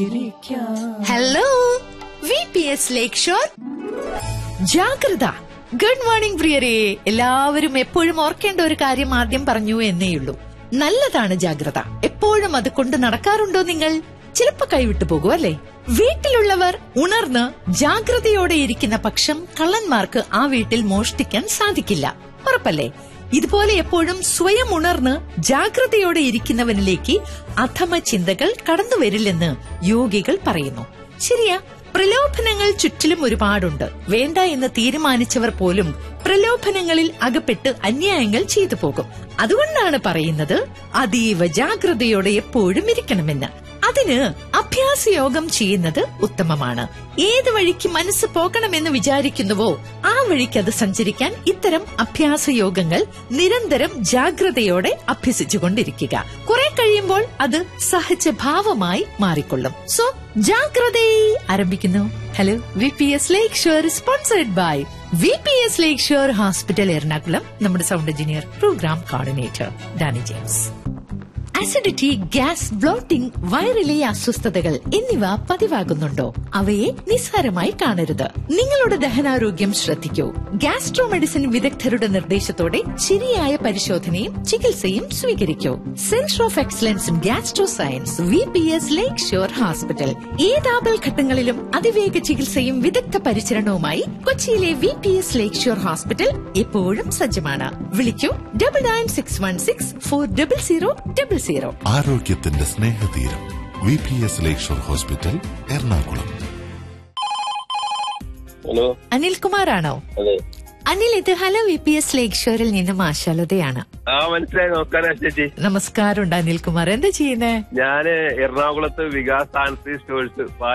hello V P S ലേക്ക് Lakeshore ജാഗ്രത good morning പ്രിയരെ എല്ലാവരും എപ്പോഴും ഓർക്കേണ്ട ഒരു കാര്യം ആദ്യം പറഞ്ഞു എന്നേയുള്ളൂ നല്ലതാണ് ജാഗ്രത എപ്പോഴും അത് കൊണ്ട് നടക്കാറുണ്ടോ നിങ്ങൾ ചിലപ്പോ കൈവിട്ടു പോകും അല്ലേ വീട്ടിലുള്ളവർ ഉണർന്ന് ജാഗ്രതയോടെ ഇരിക്കുന്ന പക്ഷം കള്ളന്മാർക്ക് ആ വീട്ടിൽ മോഷ്ടിക്കാൻ സാധിക്കില്ല ഉറപ്പല്ലേ ഇതുപോലെ എപ്പോഴും സ്വയം ഉണർന്ന് ജാഗ്രതയോടെ ഇരിക്കുന്നവനിലേക്ക് അധമ ചിന്തകൾ കടന്നുവരില്ലെന്ന് യോഗികൾ പറയുന്നു ശരിയാ പ്രലോഭനങ്ങൾ ചുറ്റിലും ഒരുപാടുണ്ട് വേണ്ട എന്ന് തീരുമാനിച്ചവർ പോലും പ്രലോഭനങ്ങളിൽ അകപ്പെട്ട് അന്യായങ്ങൾ ചെയ്തു പോകും അതുകൊണ്ടാണ് പറയുന്നത് അതീവ ജാഗ്രതയോടെ എപ്പോഴും ഇരിക്കണമെന്ന് അതിന് അഭ്യാസയോഗം ചെയ്യുന്നത് ഉത്തമമാണ് ഏത് വഴിക്ക് മനസ്സ് പോകണമെന്ന് വിചാരിക്കുന്നുവോ ആ വഴിക്ക് അത് സഞ്ചരിക്കാൻ ഇത്തരം അഭ്യാസയോഗങ്ങൾ നിരന്തരം ജാഗ്രതയോടെ അഭ്യസിച്ചുകൊണ്ടിരിക്കുക കുറെ കഴിയുമ്പോൾ അത് സഹജഭാവമായി മാറിക്കൊള്ളും സോ ജാഗ്രതയെ ആരംഭിക്കുന്നു hello V P S Lakeshore sponsored by V P S Lakeshore hospital Ernakulam നമ്മുടെ sound engineer program coordinator Danny James acidity gas bloating വയറിലെ അസ്വസ്ഥതകൾ എന്നിവ പതിവാകുന്നുണ്ടോ അവയെ നിസ്സാരമായി കാണരുത് നിങ്ങളുടെ ദഹനാരോഗ്യം ശ്രദ്ധിക്കൂ ഗ്യാസ്ട്രോ മെഡിസിൻ വിദഗ്ധരുടെ നിർദ്ദേശത്തോടെ ശരിയായ പരിശോധനയും ചികിത്സയും സ്വീകരിക്കൂ centre of excellence in gastro science V P S lake shore hospital ഏതാപൽ ഘട്ടങ്ങളിലും അതിവേഗ ചികിത്സയും വിദഗ്ധ പരിചരണവുമായി കൊച്ചിയിലെ വി പി എസ് ലേക്ക് ഷോർ ഹോസ്പിറ്റൽ എപ്പോഴും സജ്ജമാണ് വിളിക്കൂ double nine six one six four double zero double zero ആരോഗ്യത്തിന്റെ സ്നേഹതീരം V P S Lakeshore hospital Ernakulam hello അനിൽകുമാറാണോ അതെ അനിൽ ഇത് hello V P S Lakeshore ഷോറിൽ നിന്നും ആശാലതയാണ് ആ മനസ്സിലായി നമസ്കാരം ചേച്ചി നമസ്കാരമുണ്ട് അനിൽകുമാർ എന്താ ചെയ്യുന്നേ ഞാന് എറണാകുളത്ത് വികാസ് ആൻസി സ്റ്റോഴ്സ്